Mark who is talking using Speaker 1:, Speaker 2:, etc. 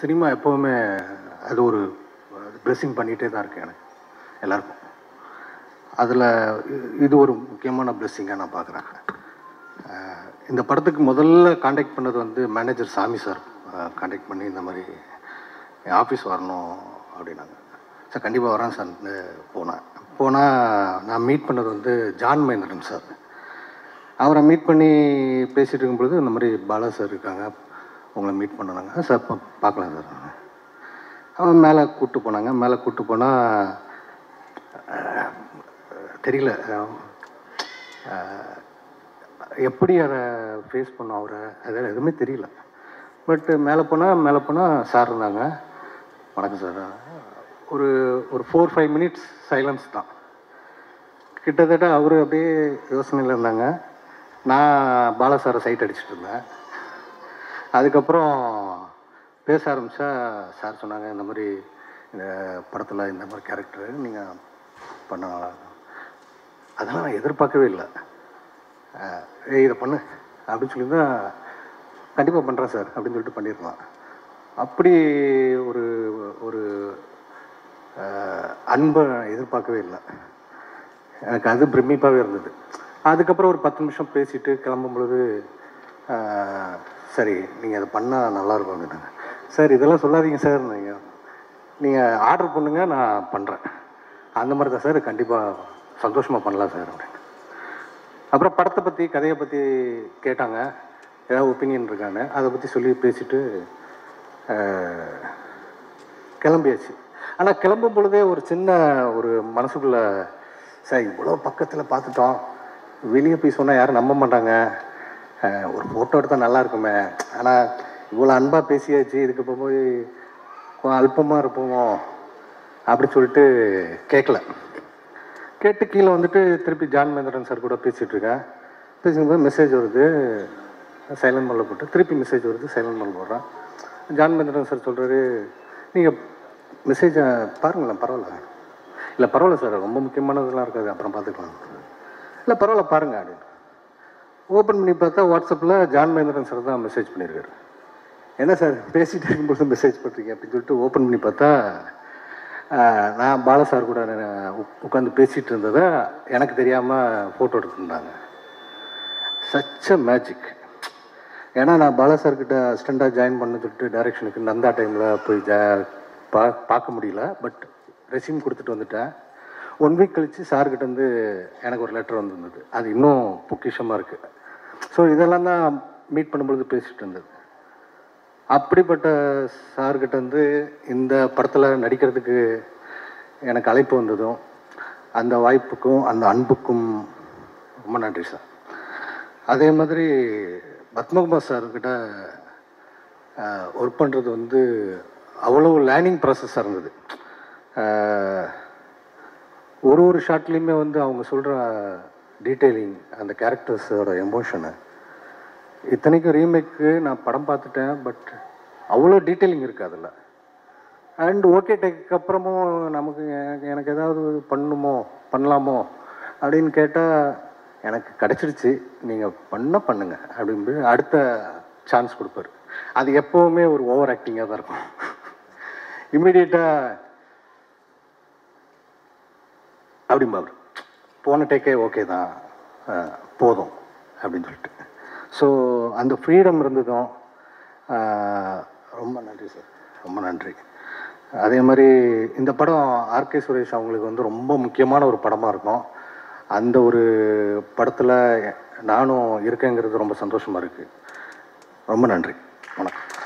Speaker 1: cinema எப்போவுமே அது ஒரு ப்ளெஸ்ஸிங் பண்ணிகிட்டே தான் இருக்கு எனக்கு எல்லாருக்கும் அதில் இது ஒரு முக்கியமான ப்ளெஸ்ஸிங்காக நான் பார்க்குறேன் இந்த படத்துக்கு முதல்ல காண்டாக்ட் பண்ணது வந்து மேனேஜர் சாமி சார் காண்டாக்ட் பண்ணி இந்த மாதிரி என் ஆஃபீஸ் வரணும் அப்படின்னாங்க சார் கண்டிப்பாக வரேன் சார் போனேன் போனால் நான் மீட் பண்ணது வந்து ஜான் மகேந்திரன் சார் அவரை மீட் பண்ணி பேசிகிட்டு இருக்கும்பொழுது இந்த மாதிரி பாலா சார் இருக்காங்க உங்களை மீட் பண்ணனாங்க சார் பா பார்க்கலாம் சார் அவன் மேலே கூப்பிட்டு போனாங்க மேலே கூப்பிட்டு போனால் தெரியல அஹ், எப்படி அதை ஃபேஸ் பண்ணோம் அவரை அதெல்லாம் எதுவுமே தெரியல பட் மேலே போனால் மேலே போனால் சார் இருந்தாங்க வணக்கம் சார் ஒரு ஒரு ஃபோர் ஃபைவ் மினிட்ஸ் சைலன்ஸ் தான் கிட்டத்தட்ட அவர் அப்படியே யோசனையில் இருந்தாங்க நான் பாலா சாரை சைட் அடிச்சிட்டு இருந்தேன் அதுக்கப்புறம் பேச ஆரம்பித்தா சார் சொன்னாங்க இந்த மாதிரி இந்த படத்தில் இந்த மாதிரி கேரக்டர் நீங்கள் பண்ணலாம் அதெல்லாம் நான் எதிர்பார்க்கவே இல்லை அஹ், ஏய் இதை பண்ணு அப்படின்னு சொல்லி தான் கண்டிப்பாக பண்ணுறேன் சார் அப்படின்னு சொல்லிட்டு பண்ணியிருக்கலாம் அப்படி ஒரு ஒரு அஹ், அன்பை நான் எதிர்பார்க்கவே இல்லை எனக்கு அது பிரமிப்பாகவே இருந்தது அதுக்கப்புறம் ஒரு பத்து நிமிஷம் பேசிட்டு கிளம்பும் பொழுது ஆஹ், சரி நீங்கள் அதை பண்ணால் நல்லாயிருக்கும் அப்படின்னாங்க சார் இதெல்லாம் சொல்லாதீங்க சார் நீங்கள் நீங்கள் ஆர்டர் பண்ணுங்க நான் பண்ணுறேன் அந்த மாதிரி தான் சார் கண்டிப்பாக சந்தோஷமாக பண்ணலாம் சார் அப்படின்னு அப்புறம் படத்தை பற்றி கதையை பற்றி கேட்டாங்க ஏதாவது ஒப்பீனியன் இருக்கான்னு அதை பற்றி சொல்லி பேசிட்டு ஆஹ், கிளம்பியாச்சு ஆனால் கிளம்பும் பொழுதே ஒரு சின்ன ஒரு மனசுக்குள்ள சார் இவ்வளோ பக்கத்தில் பார்த்துட்டோம் வெளியே போய் சொன்னால் யாரும் நம்ப மாட்டாங்க அஹ், ஒரு ஃபோட்டோ எடுத்தால் நல்லா இருக்குமே ஆனால் இவ்வளோ அன்பாக பேசியாச்சு இதுக்கு இப்போ போய் கொஞ்சம் அல்பமாக இருப்போமோ அப்படி சொல்லிட்டு கேட்கல கேட்டு கீழே வந்துட்டு திருப்பி ஜான் மகேந்திரன் சார் கூட பேசிகிட்டு இருக்கேன் பேசும்போது மெசேஜ் வருது சைலண்ட் மோடில் போட்டு திருப்பி மெசேஜ் வருது சைலண்ட் மோடில் போடுறேன் ஜான் மகேந்திரன் சார் சொல்கிறாரு நீங்கள் மெசேஜை பாருங்களேன் பரவாயில்ல இல்லை பரவாயில்ல சார் ரொம்ப முக்கியமானதெல்லாம் இருக்காது அப்புறம் பார்த்துக்கலாம் இல்லை பரவாயில்ல பாருங்க அப்படின்னு ஓப்பன் பண்ணி பார்த்தா வாட்ஸ்அப்பில் ஜான் மகேந்திரன் சார் தான் மெசேஜ் பண்ணியிருக்காரு என்ன சார் பேசிகிட்டு இருக்கும்போது மெசேஜ் பண்ணுறீங்க அப்படின்னு சொல்லிட்டு ஓப்பன் பண்ணி பார்த்தா ஆஹ், நான் பாலா சார் கூட உட்காந்து பேசிகிட்டு இருந்ததை எனக்கு தெரியாமல் ஃபோட்டோ எடுத்துருந்தாங்க சச்ச மேஜிக் ஏன்னா நான் பாலா சார்கிட்ட அசிஸ்டண்ட்டாக ஜாயின் பண்ண சொல்லிட்டு டைரக்ஷனுக்கு நந்தா டைமில் போய் ஜா பா பார்க்க முடியல பட் ரெசியூம் கொடுத்துட்டு வந்துட்டேன் ஒன் வீக் கழித்து சார்கிட்ட வந்து எனக்கு ஒரு லெட்டர் வந்திருந்தது அது இன்னும் பொக்கிஷமாக இருக்குது ஸோ இதெல்லாம் தான் மீட் பண்ணும்பொழுது பேசிகிட்டு இருந்தது அப்படிப்பட்ட சார்கிட்ட வந்து இந்த படத்தில் நடிக்கிறதுக்கு எனக்கு அழைப்பு வந்ததும் அந்த வாய்ப்புக்கும் அந்த அன்புக்கும் ரொம்ப நன்றி சார் அதே மாதிரி பத்மகுமார் சார்கிட்ட ஒர்க் பண்ணுறது வந்து அவ்வளோ லேர்னிங் ப்ராசஸாக இருந்தது அஹ், ஒரு ஒரு ஷாட்லேயுமே வந்து அவங்க சொல்கிற டீட்டெயிலிங் அந்த கேரக்டர்ஸோட எமோஷனு இத்தனைக்கும் ரீமேக்கு நான் படம் பார்த்துட்டேன் பட் அவ்வளோ டீட்டெயிலிங் இருக்குது அதில் அண்ட் ஓகே டேக்கு அப்புறமும் நமக்கு எனக்கு எனக்கு ஏதாவது பண்ணணுமோ பண்ணலாமோ அப்படின்னு கேட்டால் எனக்கு கிடச்சிருச்சு நீங்கள் பண்ண பண்ணுங்க அப்படின்னு அடுத்த சான்ஸ் கொடுப்பாரு அது எப்போவுமே ஒரு ஓவர் ஆக்டிங்காக தான் இருக்கும் இம்மிடியட்டாக அப்படிம்பாரு போன டேக்கே ஓகே தான் அஹ், போதும் அப்படின்னு சொல்லிட்டு ஸோ அந்த ஃப்ரீடம் இருந்ததும் அஹ், ரொம்ப நன்றி சார் ரொம்ப நன்றி அதே மாதிரி இந்த படம் ஆர்கே சுரேஷ் அவங்களுக்கு வந்து ரொம்ப முக்கியமான ஒரு படமாக இருக்கும் அந்த ஒரு படத்தில் நானும் இருக்கேங்கிறது ரொம்ப சந்தோஷமாக இருக்குது ரொம்ப நன்றி வணக்கம்